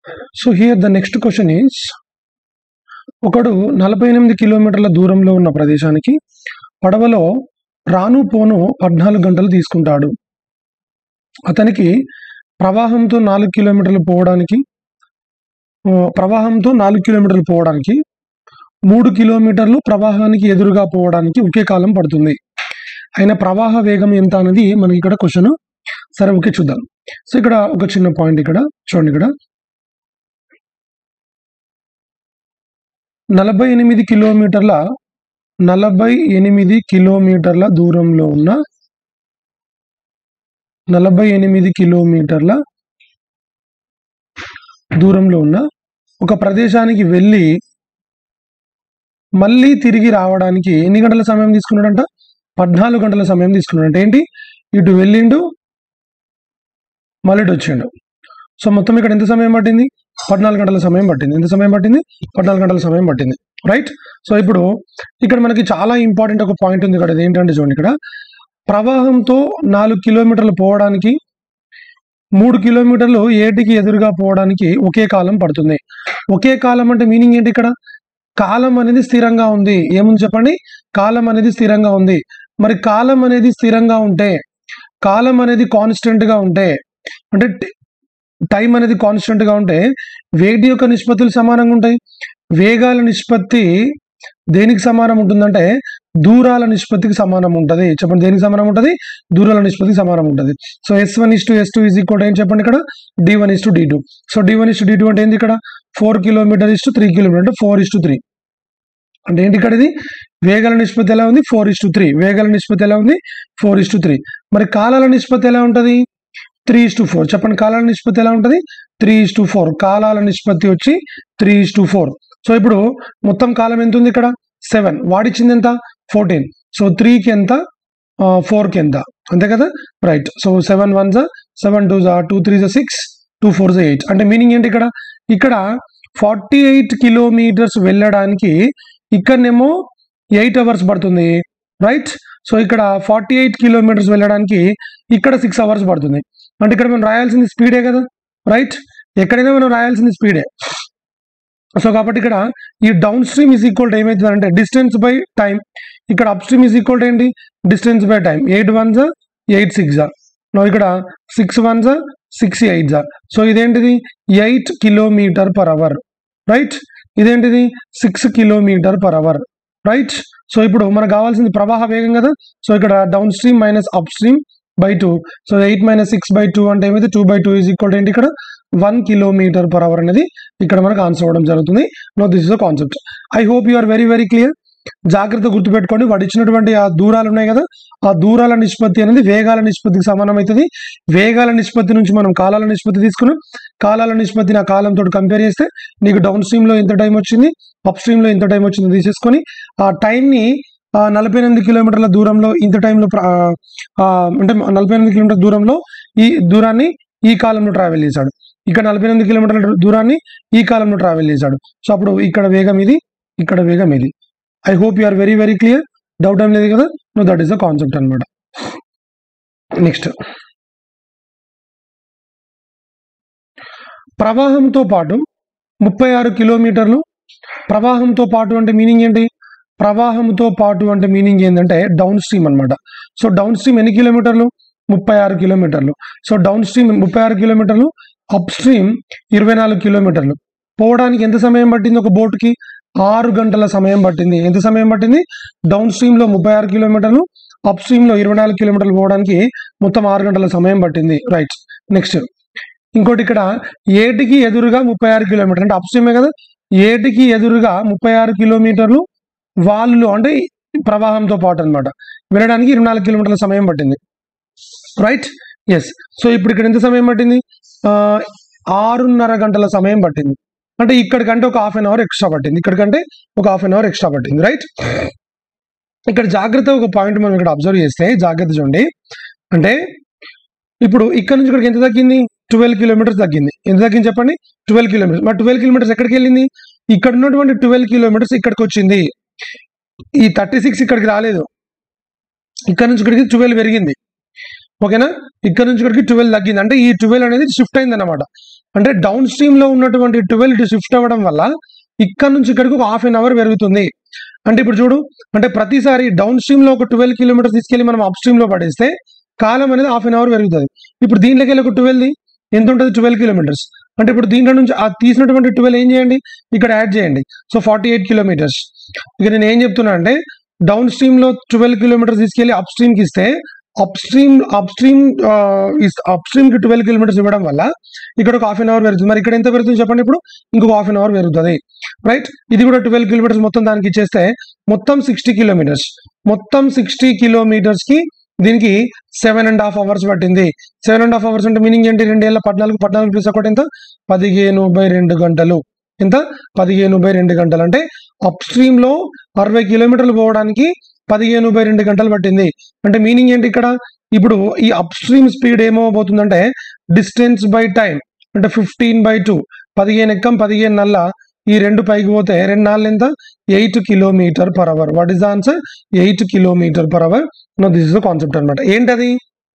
so here the next question is ఒకడు నలభై ఎనిమిది కిలోమీటర్ల దూరంలో ఉన్న ప్రదేశానికి పడవలో రాను పోను పద్నాలుగు గంటలు తీసుకుంటాడు అతనికి ప్రవాహంతో నాలుగు కిలోమీటర్లు పోవడానికి ఆ, ప్రవాహంతో నాలుగు కిలోమీటర్లు పోవడానికి మూడు కిలోమీటర్లు ప్రవాహానికి ఎదురుగా పోవడానికి ఒకే కాలం పడుతుంది అయిన ప్రవాహ వేగం ఎంత అనేది మనకి ఇక్కడ క్వశ్చన్ సరే ఓకే చూద్దాం సో ఇక్కడ ఒక చిన్న పాయింట్ ఇక్కడ చూడండి ఇక్కడ నలభై ఎనిమిది కిలోమీటర్ల నలభై ఎనిమిది కిలోమీటర్ల దూరంలో ఉన్న నలభై ఎనిమిది కిలోమీటర్ల దూరంలో ఉన్న ఒక ప్రదేశానికి వెళ్ళి మళ్ళీ తిరిగి రావడానికి ఎన్ని గంటల సమయం తీసుకున్నాడంట పద్నాలుగు గంటల సమయం తీసుకున్నాడంట ఏంటి ఇటు వెళ్ళిండు మళ్ళీ ఇటు వచ్చిండు సో మొత్తం ఇక్కడ ఎంత సమయం పట్టింది పద్నాలుగు గంటల సమయం పట్టింది ఎంత సమయం పట్టింది పద్నాలుగు గంటల సమయం పట్టింది రైట్ సో ఇప్పుడు ఇక్కడ మనకి చాలా ఇంపార్టెంట్ ఒక పాయింట్ ఉంది ఇక్కడ అది ఏంటంటే చూడండి ఇక్కడ ప్రవాహంతో నాలుగు కిలోమీటర్లు పోవడానికి మూడు కిలోమీటర్లు ఏటికి ఎదురుగా పోవడానికి ఒకే కాలం పడుతుంది ఒకే కాలం అంటే మీనింగ్ ఏంటి ఇక్కడ కాలం అనేది స్థిరంగా ఉంది ఏముంది చెప్పండి కాలం అనేది స్థిరంగా ఉంది మరి కాలం అనేది స్థిరంగా ఉంటే కాలం అనేది కాన్స్టెంట్ గా ఉంటే అంటే టైం అనేది కాన్స్టెంట్ గా ఉంటే వేడి యొక్క నిష్పత్తులు సమానంగా ఉంటాయి వేగాల నిష్పత్తి దేనికి సమానం ఉంటుందంటే దూరాల నిష్పత్తికి సమానం ఉంటుంది చెప్పండి దేనికి సమానం ఉంటుంది దూరాల నిష్పత్తికి సమానం ఉంటుంది so S one is to S two is equal ఏం చెప్పండి ఇక్కడ D one is to D two so D one is to D two అంటే ఏంది ఇక్కడ four kilometre is to three kilometre అంటే ఫోర్ ఇస్ టు త్రీ అంటే ఏంటి ఇక్కడ ఇది వేగాల నిష్పత్తి ఎలా ఉంది ఫోర్ ఇస్ టు త్రీ వేగాల నిష్పత్తి ఎలా ఉంది ఫోర్ ఇస్ టు త్రీ మరి కాలాల నిష్పత్తి ఎలా ఉంటుంది త్రీ ఇస్ టు ఫోర్ చెప్పండి కాలాల నిష్పత్తి ఎలా ఉంటుంది త్రీ ఇస్ టు ఫోర్ కాలాల నిష్పత్తి వచ్చి three is to four so ఇప్పుడు మొత్తం కాలం ఎంత ఉంది ఇక్కడ సెవెన్ వాడిచ్చింది ఎంత ఫోర్టీన్ సో త్రీకి ఎంత ఫోర్కి ఎంత అంతే కదా రైట్ సో సెవెన్ వన్ జా సెవెన్ టూ జా టూ త్రీ జా సిక్స్ టూ ఫోర్ జా ఎయిట్ అంటే మీనింగ్ ఏంటి ఇక్కడ ఇక్కడ ఫార్టీ ఎయిట్ కిలోమీటర్స్ వెళ్ళడానికి ఇక్కడనేమో ఎయిట్ అవర్స్ పడుతుంది రైట్ సో ఇక్కడ ఫార్టీ ఎయిట్ కిలోమీటర్స్ వెళ్ళడానికి ఇక్కడ సిక్స్ అవర్స్ పడుతుంది అంటే ఇక్కడ మనం రాయాల్సింది స్పీడే కదా రైట్ ఎక్కడైనా మనం రాయాల్సింది స్పీడే సో కాబట్టి ఇక్కడ ఈ downstream is equal to ఏమవుతుంది అంటే డిస్టెన్స్ బై టైం ఇక్కడ upstream is equal to ఏంటి distance by time eight one జా ఎయిట్ సిక్స్ జా నో ఇక్కడ సిక్స్ వన్ జా సిక్స్ ఎయిట్ జా సో ఇదేంటిది eight kilometre per hour right ఇదేంటిది six kilometre per hour right so ఇప్పుడు మనకు కావాల్సింది ప్రవాహ వేగం కదా సో ఇక్కడ downstream minus upstream by two so eight minus six by two అంటే ఏమైతే two by two is equal ఏంటి ఇక్కడ వన్ కిలోమీటర్ పర్ అవర్ అనేది ఇక్కడ మనకు ఆన్సర్ అవ్వడం జరుగుతుంది no this is the concept I hope you are very very clear జాగ్రత్త గుర్తుపెట్టుకోండి వాడు ఇచ్చినటువంటి ఆ దూరాలు ఉన్నాయి కదా ఆ దూరాల నిష్పత్తి అనేది వేగాల నిష్పత్తికి సమానం అవుతుంది వేగాల నిష్పత్తి నుంచి మనం కాలాల నిష్పత్తి తీసుకున్నాం కాలాల నిష్పత్తిని ఆ కాలంతో కంపేర్ చేస్తే నీకు డౌన్ స్ట్రీమ్ లో ఎంత టైం వచ్చింది అప్ స్ట్రీమ్ లో ఎంత టైం వచ్చింది తీసేసుకొని ఆ టైం ని ఆ నలభై ఎనిమిది కిలోమీటర్ల దూరంలో ఇంత టైంలో ప్ర- ఆ, అంటే నలభై ఎనిమిది కిలోమీటర్ల దూరంలో ఈ దూరాన్ని ఈ కాలంలో ట్రావెల్ చేశాడు ఇక్కడ నలభై ఎనిమిది కిలోమీటర్ల దూరాన్ని ఈ కాలంలో ట్రావెల్ చేశాడు సో అప్పుడు ఇక్కడ వేగం ఇది ఇక్కడ వేగం ఇది I hope you are very very clear doubt ఏం లేదు కదా no that is the concept అనమాట నెక్స్ట్ ప్రవాహంతో పాటు ముప్పై ఆరు కిలోమీటర్లు ప్రవాహంతో పాటు అంటే మీనింగ్ ఏంటి ప్రవాహంతో పాటు అంటే మీనింగ్ ఏంటంటే డౌన్ స్ట్రీమ్ అనమాట సో డౌన్ స్ట్రీమ్ ఎన్ని కిలోమీటర్లు ముప్పై ఆరు కిలోమీటర్లు సో డౌన్ స్ట్రీమ్ ముప్పై ఆరు కిలోమీటర్లు అప్ స్ట్రీమ్ ఇరవై నాలుగు కిలోమీటర్లు పోవడానికి ఎంత సమయం పట్టింది ఒక బోట్కి ఆరు గంటల సమయం పట్టింది ఎంత సమయం పట్టింది డౌన్ స్ట్రీమ్ లో ముప్పై ఆరు కిలోమీటర్లు అప్ స్ట్రీమ్ లో ఇరవై నాలుగు కిలోమీటర్లు పోవడానికి మొత్తం ఆరు గంటల సమయం పట్టింది రైట్ నెక్స్ట్ ఇంకోటి ఇక్కడ ఏటికి ఎదురుగా ముప్పై ఆరు కిలోమీటర్ అంటే అప్ స్ట్రీమే కదా ఏటికి ఎదురుగా ముప్పై ఆరు కిలోమీటర్లు వాళ్ళు అంటే ప్రవాహంతో పాటు అన్నమాట వెళ్ళడానికి ఇరవై నాలుగు కిలోమీటర్ల సమయం పట్టింది రైట్ ఎస్ సో ఇప్పుడు ఇక్కడ ఎంత సమయం పట్టింది ఆ, ఆరున్నర గంటల సమయం పట్టింది అంటే ఇక్కడికంటే ఒక హాఫ్ అన్ అవర్ ఎక్స్ట్రా పట్టింది ఇక్కడికంటే ఒక హాఫ్ అన్ అవర్ ఎక్స్ట్రా పట్టింది రైట్ ఇక్కడ జాగ్రత్త ఒక పాయింట్ మనం ఇక్కడ అబ్జర్వ్ చేస్తే జాగ్రత్త చూడండి అంటే ఇప్పుడు ఇక్కడ నుంచి ఇక్కడికి ఎంత తగ్గింది ట్వెల్వ్ కిలోమీటర్స్ తగ్గింది ఎంత తగ్గింది చెప్పండి ట్వెల్వ్ కిలోమీటర్స్ మరి ట్వెల్వ్ కిలోమీటర్స్ ఎక్కడికి వెళ్ళింది ఇక్కడ ఉన్నటువంటి ట్వెల్వ్ కిలోమీటర్స్ ఇక్కడికి వచ్చింది ఈ థర్టీ సిక్స్ ఇక్కడికి రాలేదు ఇక్కడ నుంచి ఇక్కడికి ట్వెల్వ్ పెరిగింది ఓకేనా ఇక్కడ నుంచి ఇక్కడికి ట్వెల్వ్ తగ్గింది అంటే ఈ ట్వెల్వ్ అనేది షిఫ్ట్ అయింది అనమాట అంటే డౌన్ స్ట్రీమ్ లో ఉన్నటువంటి ట్వెల్వ్ ఇటు షిఫ్ట్ అవ్వడం వల్ల ఇక్కడ నుంచి ఇక్కడికి ఒక హాఫ్ అన్ అవర్ పెరుగుతుంది అంటే ఇప్పుడు చూడు అంటే ప్రతిసారి డౌన్ స్ట్రీమ్ లో ఒక ట్వెల్వ్ కిలోమీటర్స్ తీసుకెళ్లి మనం అప్ స్ట్రీమ్ లో పడేస్తే కాలం అనేది హాఫ్ అన్ అవర్ పెరుగుతుంది ఇప్పుడు దీంట్లోకి వెళ్ళి ఒక ట్వెల్వ్ ఎంత ఉంటుంది ట్వెల్వ్ కిలోమీటర్స్ అంటే ఇప్పుడు దీంట్లో నుంచి ఆ తీసినటువంటి ట్వెల్వ్ ఏం చేయండి ఇక్కడ యాడ్ చేయండి సో ఫార్టీ ఎయిట్ కిలోమీటర్స్ ఇక నేను ఏం చెప్తున్నా అంటే డౌన్ స్ట్రీమ్ లో ట్వెల్వ్ కిలోమీటర్స్ తీసుకెళ్లి అప్ స్ట్రీమ్ కి ఇస్తే upstream upstream upstream కి ట్వెల్వ్ కిలోమీటర్స్ ఇవ్వడం వల్ల ఇక్కడ ఒక హాఫ్ అన్ అవర్ పెరుగుతుంది మరి ఇక్కడ ఎంత పెరుగుతుంది చెప్పండి ఇప్పుడు ఇంకొక హాఫ్ అన్ అవర్ పెరుగుతుంది రైట్ ఇది కూడా ట్వెల్వ్ కిలోమీటర్స్ మొత్తం దానికి ఇచ్చేస్తే మొత్తం సిక్స్టీ కిలోమీటర్స్ మొత్తం సిక్స్టీ కిలోమీటర్స్ కి దీనికి సెవెన్ అండ్ హాఫ్ అవర్స్ పట్టింది సెవెన్ అండ్ హాఫ్ అవర్స్ అంటే మీనింగ్ ఏంటి రెండేళ్ల పద్నాలుగు పద్నాలుగు ప్లస్ ఒకటి ఎంత పదిహేను బై రెండు గంటలు ఎంత పదిహేను బై రెండు గంటలు అంటే అప్ స్ట్రీమ్ లో అరవై కిలోమీటర్లు పోవడానికి పదిహేను బై రెండు గంటలు పట్టింది అంటే మీనింగ్ ఏంటి ఇక్కడ ఇప్పుడు ఈ అప్ స్ట్రీమ్ స్పీడ్ ఏమవబోతుందంటే డిస్టెన్స్ బై టైం అంటే ఫిఫ్టీన్ బై టూ పదిహేను ఎక్కం పదిహేను నల్ల ఈ రెండు పైకి పోతే రెండు నాలుగు ఎంత eight kilometre per hour what is the answer eight kilometre per hour no this is the concept అనమాట ఏంటది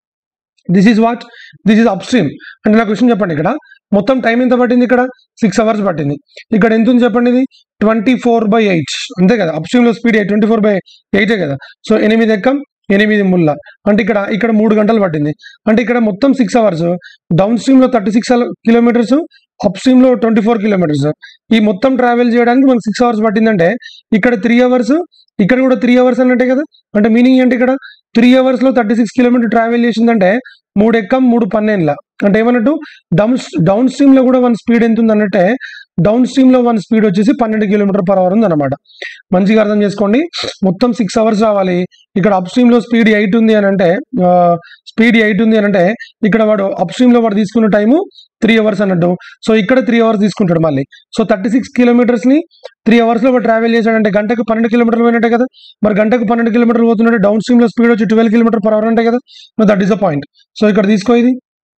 this is what this is upstream అంటే నా క్వశ్చన్ చెప్పండి ఇక్కడ మొత్తం టైం ఎంత పట్టింది ఇక్కడ సిక్స్ అవర్స్ పట్టింది ఇక్కడ ఎంత ఉంది చెప్పండి ఇది ట్వంటీ ఫోర్ బై ఎయిట్ అంతే కదా అప్ స్ట్రీమ్ లో స్పీడ్ ట్వంటీ ఫోర్ బై ఎయిటే కదా సో ఎనిమిది ఎక్కం ఎనిమిది ముళ్ళ అంటే ఇక్కడ ఇక్కడ మూడు గంటలు పట్టింది అంటే ఇక్కడ మొత్తం సిక్స్ అవర్స్ డౌన్ స్ట్రీమ్ లో thirty six kilometers upstream లో ట్వంటీ ఫోర్ కిలోమీటర్స్ ఈ మొత్తం ట్రావెల్ చేయడానికి మనకు సిక్స్ అవర్స్ పట్టిందంటే ఇక్కడ త్రీ అవర్స్ ఇక్కడ కూడా త్రీ అవర్స్ అన్నట్టే కదా అంటే మీనింగ్ ఏంటి ఇక్కడ త్రీ అవర్స్ లో థర్టీ సిక్స్ కిలోమీటర్ ట్రావెల్ చేసిందంటే మూడు ఎక్కం మూడు పన్నెండుల అంటే ఏమన్నట్టు డౌన్ డౌన్ స్ట్రీమ్ లో కూడా వన్ స్పీడ్ ఎంత ఉంది అన్నట్టే డౌన్ స్ట్రీమ్ లో వన్ స్పీడ్ వచ్చేసి పన్నెండు కిలోమీటర్ పర్ అవర్ ఉంది అనమాట మంచిగా అర్థం చేసుకోండి మొత్తం సిక్స్ అవర్స్ రావాలి ఇక్కడ అప్ స్ట్రీమ్ లో స్పీడ్ ఎయిట్ ఉంది అని అంటే స్పీడ్ ఎయిట్ ఉంది అని అంటే ఇక్కడ వాడు అప్ స్ట్రీమ్ లో వాడు తీసుకున్న టైము త్రీ అవర్స్ అన్నట్టు సో ఇక్కడ త్రీ అవర్స్ తీసుకుంటాడు మళ్ళీ సో థర్టీ సిక్స్ కిలోమీటర్స్ ని త్రీ అవర్స్ లో వాడు ట్రావెల్ చేశాడంటే గంటకు పన్నెండు కిలోమీటర్లు పోయినట్టే కదా మరి గంటకు పన్నెండు కిలోమీటర్లు పోతున్నట్టు డౌన్ స్ట్రీమ్ లో స్పీడ్ వచ్చి ట్వెల్వ్ కిలోమీటర్ పర్ అవర్ అంటే కదా that is the point so ఇక్కడ తీసుకో ఇది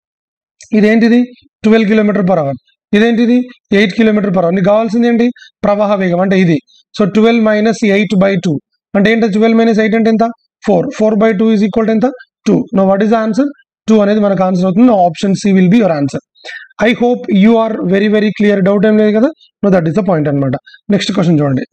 ఇదేంటిది ట్వెల్వ్ కిలోమీటర్ పర్ అవర్ ఇదేంటిది ఎయిట్ కిలోమీటర్ పర్ అవర్ నీకు కావాల్సింది ఏంటి ప్రవాహ వేగం అంటే ఇది so twelve minus eight by two అంటే ఏంటి ట్వెల్వ్ మైనస్ ఎయిట్ అంటే ఎంత four four by two is equal to ఎంత two no what is the answer two అనేది మనకు ఆన్సర్ అవుతుంది option C will be your answer I hope you are very very clear doubt ఏం లేదు కదా no that is the point అనమాట next question చూడండి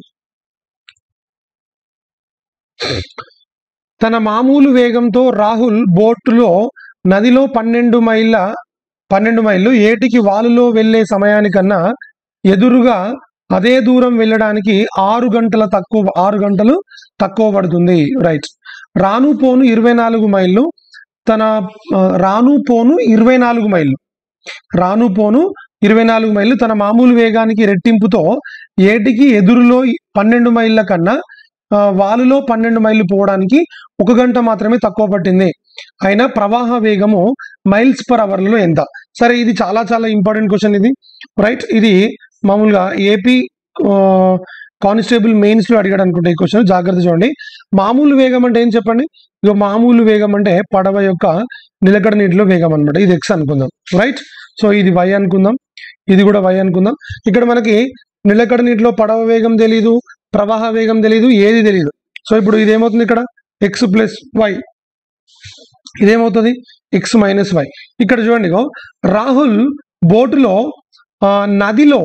తన మామూలు వేగంతో రాహుల్ బోటులో నదిలో పన్నెండు మైళ్ళ పన్నెండు మైళ్ళు ఏటికి వాలులో వెళ్లే సమయానికన్నా ఎదురుగా అదే దూరం వెళ్ళడానికి ఆరు గంటల తక్కువ ఆరు గంటలు తక్కువ పడుతుంది రైట్ రాను పోను ఇరవై నాలుగు మైళ్ళు తన ఆ, రాను పోను ఇరవై నాలుగు మైళ్ళు రాను పోను ఇరవై నాలుగు మైళ్ళు తన మామూలు వేగానికి రెట్టింపుతో ఏటికి ఎదురులో పన్నెండు మైళ్ళ కన్నా ఆ, వాలులో పన్నెండు మైళ్ళు పోవడానికి ఒక గంట మాత్రమే తక్కువ పట్టింది అయినా ప్రవాహ వేగము మైల్స్ పర్ అవర్లో ఎంత సరే ఇది చాలా చాలా ఇంపార్టెంట్ క్వశ్చన్ ఇది రైట్ ఇది మామూలుగా ఏపీ కానిస్టేబుల్ మెయిన్స్ లో అడిగాడు అనుకుంటే ఈ క్వశ్చన్ జాగ్రత్త చూడండి మామూలు వేగం అంటే ఏం చెప్పండి ఇక మామూలు వేగం అంటే పడవ యొక్క నిలకడ నీటిలో వేగం అనమాట ఇది ఎక్స్ అనుకుందాం రైట్ సో ఇది వై అనుకుందాం ఇది కూడా వై అనుకుందాం ఇక్కడ మనకి నిలకడ నీటిలో పడవ వేగం తెలీదు ప్రవాహ వేగం తెలీదు ఏది తెలీదు సో ఇప్పుడు ఇది ఏమవుతుంది ఇక్కడ ఎక్స్ ప్లస్ వై ఇదేమవుతుంది ఎక్స్ మైనస్ వై ఇక్కడ చూడండి ఇగో రాహుల్ బోటులో ఆ, నదిలో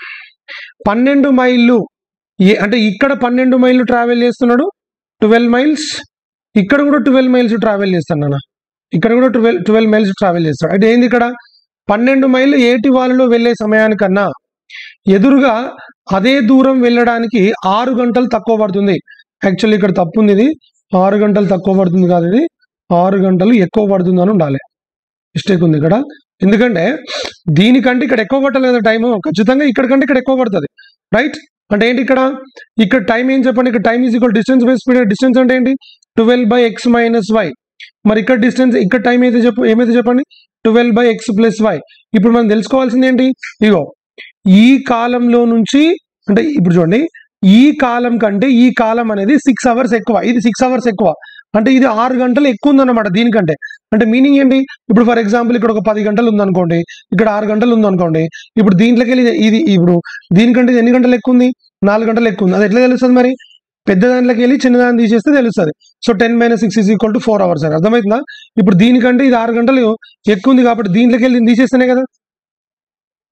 పన్నెండు మైళ్ళు ఏ- అంటే ఇక్కడ పన్నెండు మైళ్ళు ట్రావెల్ చేస్తున్నాడు ట్వెల్వ్ మైల్స్ ఇక్కడ కూడా ట్వెల్వ్ మైల్స్ ట్రావెల్ చేస్తాను నాన్న ఇక్కడ కూడా ట్వెల్వ్ ట్వెల్వ్ మైల్స్ ట్రావెల్ చేస్తాడు అంటే ఏంది ఇక్కడ పన్నెండు మైళ్ళు ఏటి వాళ్ళలో వెళ్ళే సమయానికన్నా ఎదురుగా అదే దూరం వెళ్ళడానికి ఆరు గంటలు తక్కువ పడుతుంది యాక్చువల్లీ ఇక్కడ తప్పు ఉంది ఇది ఆరు గంటలు తక్కువ పడుతుంది కాదు ఇది ఆరు గంటలు ఎక్కువ పడుతుంది అని ఉండాలి మిస్టేక్ ఉంది ఇక్కడ ఎందుకంటే దీనికంటే ఇక్కడ ఎక్కువ పట్టలేదు టైం ఖచ్చితంగా ఇక్కడ కంటే ఇక్కడ ఎక్కువ పడుతుంది రైట్ అంటే ఏంటి ఇక్కడ ఇక్కడ టైం ఏం చెప్పండి ఇక్కడ time is equal distance by speed distance అంటే ఏంటి twelve by X minus Y మరి ఇక్కడ డిస్టెన్స్ ఇక్కడ టైం అయితే చెప్పు ఏమైతే చెప్పండి twelve by X plus Y ఇప్పుడు మనం తెలుసుకోవాల్సింది ఏంటి ఇగో ఈ కాలంలో నుంచి అంటే ఇప్పుడు చూడండి ఈ కాలం కంటే ఈ కాలం అనేది సిక్స్ అవర్స్ ఎక్కువ ఇది సిక్స్ అవర్స్ ఎక్కువ అంటే ఇది ఆరు గంటలు ఎక్కువ ఉందన్నమాట దీనికంటే అంటే మీనింగ్ ఏంటి ఇప్పుడు ఫర్ ఎగ్జాంపుల్ ఇక్కడ ఒక పది గంటలు ఉందనుకోండి ఇక్కడ ఆరు గంటలు ఉందనుకోండి ఇప్పుడు దీంట్లోకి వెళ్ళి ఇది ఇప్పుడు దీనికంటే ఇది ఎన్ని గంటలు ఎక్కువ ఉంది నాలుగు గంటలు ఎక్కువ ఉంది అది ఎట్లా తెలుస్తుంది మరి పెద్ద దాంట్లోకి వెళ్ళి చిన్న దాన్ని తీసేస్తే తెలుస్తుంది so ten minus six is equal to four hours అని అర్థమవుతుందా ఇప్పుడు దీనికంటే ఇది ఆరు గంటలు ఎక్కువ ఉంది కాబట్టి దీంట్లోకి వెళ్ళి దీన్ని తీసేస్తేనే కదా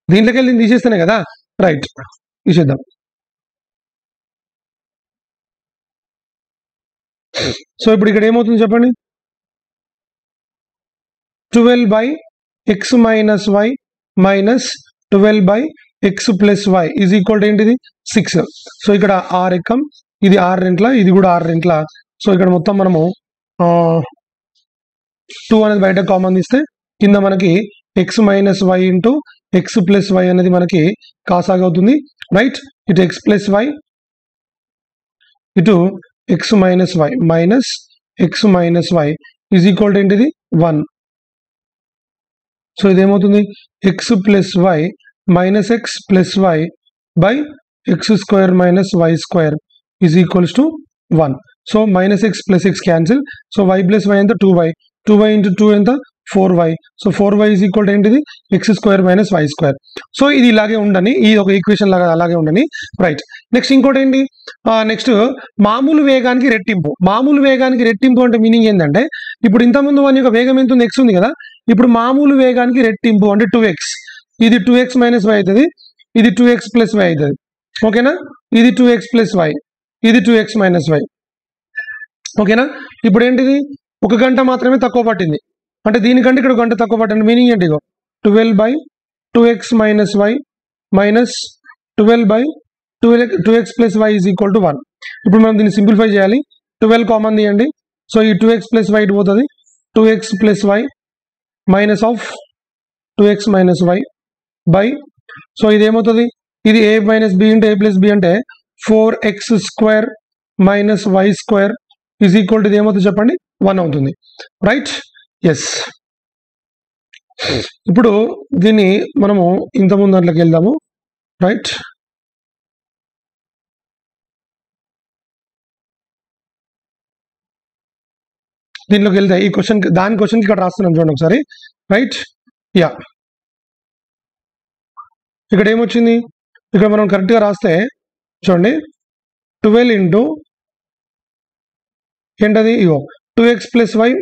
దీంట్లోకి వెళ్ళి దీన్ని తీసేస్తేనే కదా రైట్ తీసేద్దాం సో ఇప్పుడు ఇక్కడ ఏమవుతుంది చెప్పండి twelve by X minus Y minus twelve by X plus Y is equal to ఏంటిది సిక్స్ సో ఇక్కడ ఆర్ ఎక్కం ఇది ఆరు రెంట్ల ఇది కూడా ఆరు రెంట్ల సో ఇక్కడ మొత్తం మనము టూ అనేది బయట కామన్ తీస్తే కింద మనకి X minus Y into X plus Y అనేది మనకి కాసాగా అవుతుంది రైట్ ఇటు ఎక్స్ ప్లస్ వై ఇటు X minus Y minus X minus Y is equal to ఏంటిది వన్ సో ఇదేమవుతుంది X plus Y minus X plus Y by X square minus Y square is equals to one so minus X plus X cancel so Y plus Y ఎంత two Y two Y into two ఎంత four Y so four Y is equal ఏంటిది X square minus Y square so ఇది ఇలాగే ఉండని ఈ ఒక equation లాగా అలాగే ఉండని రైట్ నెక్స్ట్ ఇంకోటి ఏంటి నెక్స్ట్ మామూలు వేగానికి రెట్టింపు మామూలు వేగానికి రెట్టింపు అంటే మీనింగ్ ఏంటంటే ఇప్పుడు ఇంతకుముందు వాని యొక్క వేగం ఎంత ఉంది ఎక్స్ ఉంది కదా ఇప్పుడు మామూలు వేగానికి రెట్టింపు అంటే టూ ఎక్స్ ఇది టూ ఎక్స్ మైనస్ వై అవుతుంది ఇది టూ ఎక్స్ ప్లస్ వై అవుతుంది ఓకేనా ఇది టూ ఎక్స్ ప్లస్ వై ఇది టూ ఎక్స్ మైనస్ వై ఓకేనా ఇప్పుడు ఏంటిది ఒక గంట మాత్రమే తక్కువ పట్టింది అంటే దీనికంటే ఇక్కడ ఒక గంట తక్కువ పట్టింది మీనింగ్ ఏంటి twelve by two X minus Y minus twelve by twelve two X plus Y is equal to one ఇప్పుడు మనం దీన్ని సింప్లిఫై చేయాలి ట్వెల్వ్ కామన్ తీయండి సో ఈ టూ ఎక్స్ ప్లస్ వై ఇటు పోతుంది two X plus Y minus of two X minus Y by so ఇది ఏమవుతుంది ఇది A minus B into A plus B అంటే four X square minus Y square is equal to ఇది ఏమవుతుంది చెప్పండి one అవుతుంది రైట్ ఎస్ ఇప్పుడు దీన్ని మనము ఇంత ముందు దాంట్లోకి వెళ్దాము రైట్ దీంట్లోకి వెళ్తే ఈ క్వశ్చన్ దాని క్వశ్చన్కి ఇక్కడ రాస్తున్నాం చూడండి ఒకసారి రైట్ యా ఇక్కడ ఏమొచ్చింది ఇక్కడ మనం కరెక్ట్గా రాస్తే చూడండి ట్వెల్వ్ ఇంటూ ఏంటది ఇగో two X plus Y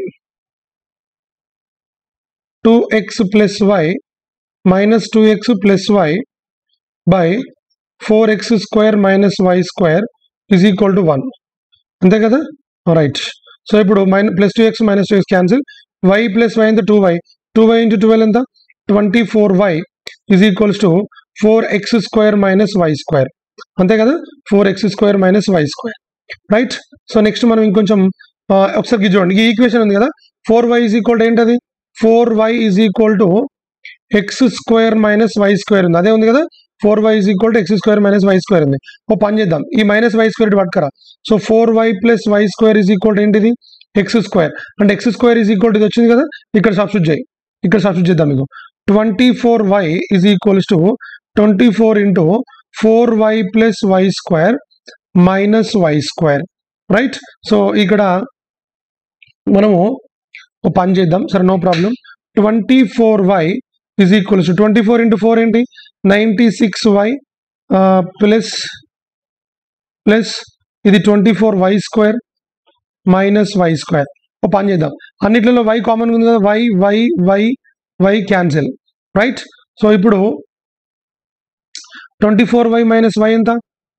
two X plus Y minus two X plus Y by four X square minus Y square is equal to one అంతే కదా రైట్ సో ఇప్పుడు minus plus two X minus two X cancel Y plus Y ఎంత two Y two Y into twelve ఎంత twenty four Y is equals to four X square minus Y square అంతే కదా four X square minus Y square right so next మనం ఇంకొంచెం ఆ, ఒకసారి ఇది చూడండి ఈ ఈక్వేషన్ ఉంది కదా four Y is equal to ఏంటది four Y is equal to X square minus Y square ఉంది అదే ఉంది కదా four Y is equal to X square minus Y square ఉంది ఓ పని చేద్దాం ఈ మైనస్ వై స్క్వేర్ పట్టుకరా so four Y plus Y square is equal to ఏంటిది ఎక్స్ స్క్వేర్ అంటే X square is equal to ఇది వచ్చింది కదా ఇక్కడ సబ్స్టిట్యూట్ చేయి ఇక్కడ సబ్స్టిట్యూట్ చేద్దాం మీకు twenty four Y is equals to twenty four into four Y plus Y square minus Y square right so ఇక్కడ మనము ఒక పని చేద్దాం సరే no problem twenty four Y is equals to twenty four into four ఏంటి ninety six Y plus plus ఇది twenty four Y square minus Y square ఒక పని చేద్దాం అన్నిట్లలో వై కామన్ ఉంది కదా Y Y Y Y cancel right so ఇప్పుడు twenty four Y minus Y ఎంత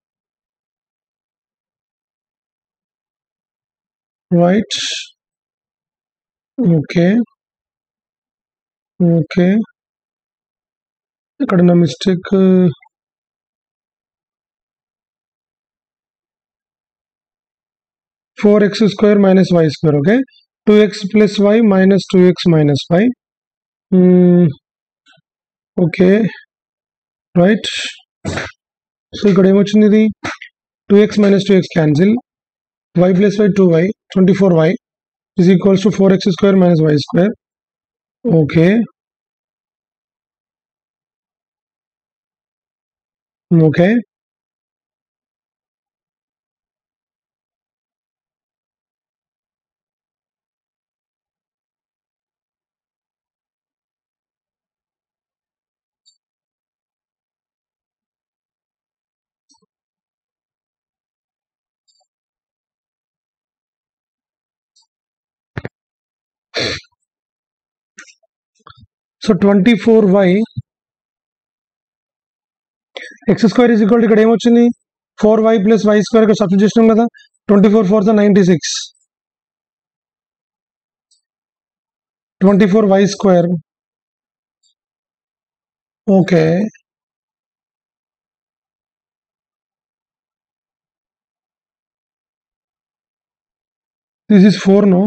రైట్ ఓకే ఓకే ఇక్కడ నా mistake four X square minus Y square okay two X plus Y minus two X minus Y okay right so ఇక్కడ ఏమొచ్చింది ఇది two X minus two X cancel Y plus Y two Y twenty four Y is equals to four X square minus Y square okay okay so twenty four Y X square is equal ఇక్కడ ఏమొచ్చింది four Y plus Y square ఇక్కడ substitute చేసినాం కదా twenty four four ninety six twenty four Y square okay this is four no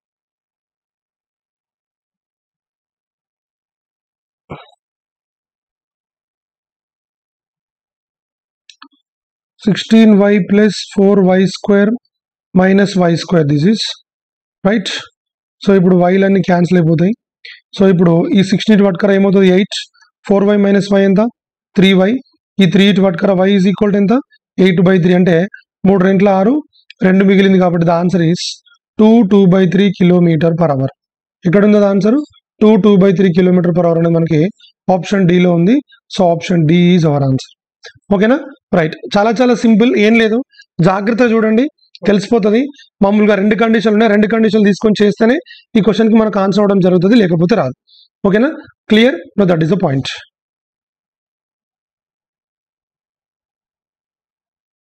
sixteen Y plus four Y square minus Y square this is right so ఇప్పుడు వైలన్నీ cancel అయిపోతాయి so ఇప్పుడు ఈ sixteen ఇటు పట్టుకర ఏమవుతుంది eight four Y minus Y ఎంత three Y ఈ త్రీ ఇటు పట్టుకర వై ఈజ్ ఈక్వల్ టు ఎంత ఎయిట్ బై త్రీ అంటే మూడు రెంట్ల ఆరు రెండు మిగిలింది కాబట్టి the answer is two two by three kilometer per hour ఎక్కడ ఉంది answer two two by three kilometer per hour అనేది మనకి ఆప్షన్ డిలో ఉంది so option D is our answer ఓకేనా రైట్ చాలా చాలా సింపుల్ ఏం లేదు జాగ్రత్త చూడండి తెలిసిపోతుంది మామూలుగా రెండు కండిషన్లు ఉన్నాయి రెండు కండిషన్లు తీసుకొని చేస్తేనే ఈ క్వశ్చన్కి మనకు ఆన్సర్ అవ్వడం జరుగుతుంది లేకపోతే రాదు ఓకేనా clear no that is the point